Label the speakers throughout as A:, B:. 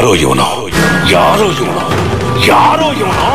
A: ಯಾರೋ ಇವನು ಯಾರೋ ಇವನು ಯಾರೋ ಇವನು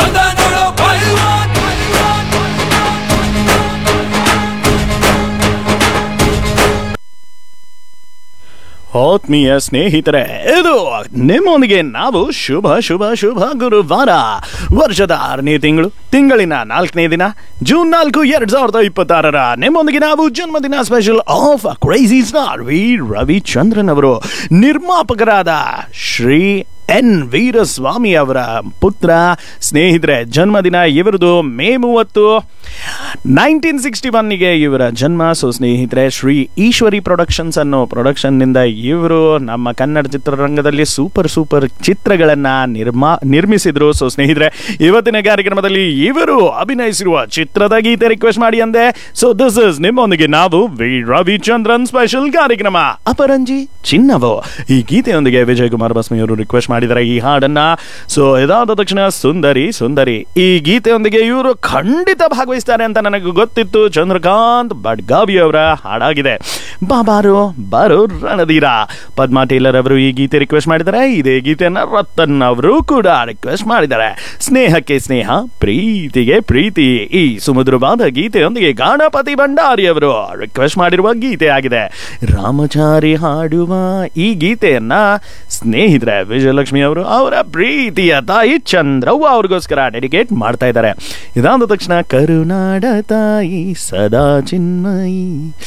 B: ಆತ್ಮೀಯ ಸ್ನೇಹಿತರೆ ಇದು ನಿಮ್ಮೊಂದಿಗೆ ನಾವು ಶುಭ ಶುಭ ಶುಭ ಗುರುವಾರ ವರ್ಷದ ಆರನೇ ತಿಂಗಳು ತಿಂಗಳಿನ ನಾಲ್ಕನೇ ದಿನ ಜೂನ್ ನಾಲ್ಕು ಎರಡ್ ಸಾವಿರದ ಇಪ್ಪತ್ತಾರರ ನಿಮ್ಮೊಂದಿಗೆ ನಾವು ಜನ್ಮದಿನ special of crazy star V Ravichandran ಅವರು ನಿರ್ಮಾಪಕರಾದ ಶ್ರೀ ಎನ್ ವೀರಸ್ವಾಮಿ ಅವರ ಪುತ್ರ ಸ್ನೇಹಿತರೆ ಜನ್ಮದಿನ ಇವರದು ಮೇ ಮೂವತ್ತು ನೈನ್ಟೀನ್ ಸಿಕ್ಸ್ಟಿ ಒನ್ನಿಗೆ ಇವರ ಜನ್ಮ ಸೊ ಸ್ನೇಹಿತರೆ ಶ್ರೀ ಈಶ್ವರಿ ಪ್ರೊಡಕ್ಷನ್ಸ್ ಅನ್ನೋ ಪ್ರೊಡಕ್ಷನ್ನಿಂದ ಇವರು ನಮ್ಮ ಕನ್ನಡ ಚಿತ್ರರಂಗದಲ್ಲಿ ಸೂಪರ್ ಸೂಪರ್ ಚಿತ್ರಗಳನ್ನ ನಿರ್ಮಾ ನಿರ್ಮಿಸಿದ್ರು ಸೊ ಸ್ನೇಹಿತರೆ ಇವತ್ತಿನ ಕಾರ್ಯಕ್ರಮದಲ್ಲಿ ಇವರು ಅಭಿನಯಿಸಿರುವ ಚಿತ್ರದ ಗೀತೆ ರಿಕ್ವೆಸ್ಟ್ ಮಾಡಿ ಅಂದೆ ಸೊ ದಿಸ್ ಇಸ್ ನಿಮ್ಮೊಂದಿಗೆ ನಾವು ವಿ ರವಿಚಂದ್ರನ್ ಸ್ಪೆಷಲ್ ಕಾರ್ಯಕ್ರಮ ಅಪರಂಜಿ ಚಿನ್ನವು ಈ ಗೀತೆಯೊಂದಿಗೆ ವಿಜಯ್ ಕುಮಾರ್ ಬಸ್ಮಿ ಅವರು ರಿಕ್ವೆಸ್ಟ್ ಮಾಡಿದ್ದಾರೆ ಈ ಹಾಡನ್ನ ಸೊ ಇದಾದ ತಕ್ಷಣ ಸುಂದರಿ ಸುಂದರಿ ಈ ಗೀತೆಯೊಂದಿಗೆ ಇವರು ಖಂಡಿತ ಭಾಗವಹಿಸ್ತಾರೆ ಅಂತ ನನಗೆ ಗೊತ್ತಿತ್ತು ಚಂದ್ರಕಾಂತ್ ಬಡ್ಗಾವಿ ಅವರ ಹಾಡಾಗಿದೆ ಬಾಬಾರು ಬಾರು ರಣಧೀರ ಪದ್ಮಾ ಟೇಲರ್ ಅವರು ಈ ಗೀತೆ ರಿಕ್ವೆಸ್ಟ್ ಮಾಡಿದ್ದಾರೆ ಇದೇ ಗೀತೆಯನ್ನ ರತನ್ ಅವರು ಕೂಡ ರಿಕ್ವೆಸ್ಟ್ ಮಾಡಿದ್ದಾರೆ ಸ್ನೇಹಕ್ಕೆ ಸ್ನೇಹ ಪ್ರೀತಿಗೆ ಪ್ರೀತಿ ಈ ಸುಮಧುರವಾದ ಗೀತೆಯೊಂದಿಗೆ ಗಣಪತಿ ಭಂಡಾರಿ ಅವರು ರಿಕ್ವೆಸ್ಟ್ ಮಾಡಿರುವ ಗೀತೆ ಆಗಿದೆ ರಾಮಚಾರಿ ಹಾಡುವ ಈ ಗೀತೆಯನ್ನ ಸ್ನೇಹಿತರೆ ವಿಜಯಲಕ್ಷ್ಮಿ ಅವರು ಅವರ ಪ್ರೀತಿಯ ತಾಯಿ ಚಂದ್ರವ್ವ ಅವ್ರಿಗೋಸ್ಕರ ಡೆಡಿಕೇಟ್ ಮಾಡ್ತಾ ಇದ್ದಾರೆ ಇದಾದ ತಕ್ಷಣ ಕರುನಾಡ ತಾಯಿ ಸದಾ ಚಿನ್ಮಯಿ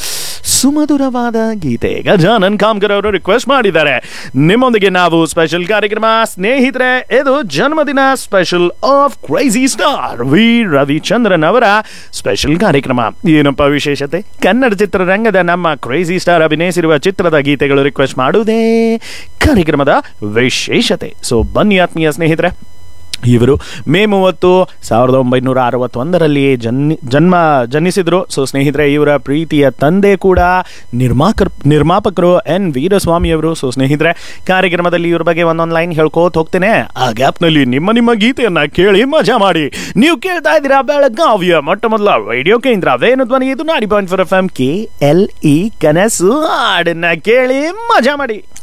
B: ಸುಮಧುರವಾದ ಗೀತೆ ಗಜಾನನ್ ಕಾಮ್ಕರ್ ಅವರು ರಿಕ್ವೆಸ್ಟ್ ಮಾಡಿದ್ದಾರೆ ನಿಮ್ಮೊಂದಿಗೆ ನಾವು ಸ್ಪೆಷಲ್ ಕಾರ್ಯಕ್ರಮ ಸ್ನೇಹಿತರೆ ಇದು ಜನ್ಮದಿನ special of crazy star V Ravichandran ಅವರ ಸ್ಪೆಷಲ್ ಕಾರ್ಯಕ್ರಮ ಏನಪ್ಪ ವಿಶೇಷತೆ ಕನ್ನಡ ಚಿತ್ರರಂಗದ ನಮ್ಮ ಕ್ರೇಜಿ ಸ್ಟಾರ್ ಅಭಿನಯಿಸಿರುವ ಚಿತ್ರದ ಗೀತೆಗಳು ರಿಕ್ವೆಸ್ಟ್ ಮಾಡುವುದೇ ಕಾರ್ಯಕ್ರಮದ ವಿಶೇಷತೆ ಸೊ ಬನ್ನಿ ಆತ್ಮೀಯ ಸ್ನೇಹಿತರೆ ಇವರು ಮೇ ಮೂವತ್ತು ಸಾವಿರದ ಒಂಬೈನೂರ ಅರವತ್ತೊಂದರಲ್ಲಿ ಜನ್ನಿ ಜನ್ಮ ಜನಿಸಿದ್ರು ಸೊ ಸ್ನೇಹಿತರೆ ಇವರ ಪ್ರೀತಿಯ ತಂದೆ ಕೂಡ ನಿರ್ಮಾಕರ್ ನಿರ್ಮಾಪಕರು ಎನ್ ವೀರಸ್ವಾಮಿ ಅವರು ಸೊ ಸ್ನೇಹಿತರೆ ಕಾರ್ಯಕ್ರಮದಲ್ಲಿ ಇವ್ರ ಬಗ್ಗೆ ಒಂದೊಂದು ಲೈನ್ ಹೇಳ್ಕೋತ ಹೋಗ್ತೇನೆ ಆ ಗ್ಯಾಪ್ನಲ್ಲಿ ನಿಮ್ಮ ನಿಮ್ಮ ಗೀತೆಯನ್ನ ಕೇಳಿ ಮಜಾ ಮಾಡಿ ನೀವು ಕೇಳ್ತಾ ಇದ್ದೀರಾ ಬೆಳಗಾವಿಯ ಮೊಟ್ಟ ಮೊದಲ ರೇಡಿಯೋ ಕೇಂದ್ರ ವೇಣು ಧ್ವನಿ ಇದು ನಾಡಿ point four F M K L E ಕನಸು ಹಾಡನ್ನ ಕೇಳಿ ಮಜಾ ಮಾಡಿ